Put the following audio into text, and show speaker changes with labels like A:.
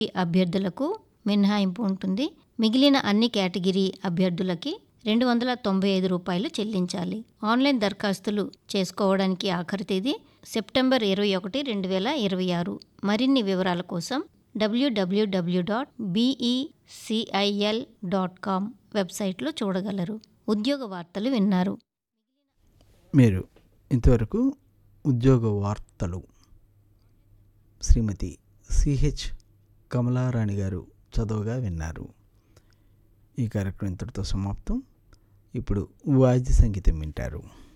A: అభ్యర్థులకు మినహాయింపు ఉంటుంది మిగిలిన అన్ని కేటగిరీ అభ్యర్థులకి రెండు వందల తొంభై ఐదు రూపాయలు చెల్లించాలి ఆన్లైన్ దరఖాస్తులు చేసుకోవడానికి ఆఖరి తేదీ సెప్టెంబర్ ఇరవై ఒకటి రెండు వేల ఇరవై ఆరు మరిన్ని వివరాల కోసం WWW dot BECIL dot com వెబ్సైట్లో చూడగలరు ఉద్యోగ వార్తలు విన్నారు
B: మీరు ఇంతవరకు ఉద్యోగ వార్తలు శ్రీమతి సిహెచ్ కమలారాణి గారు చదువుగా విన్నారు ఈ కార్యక్రమం ఇంతటితో సమాప్తం ఇప్పుడు వాద్య సంగీతం వింటారు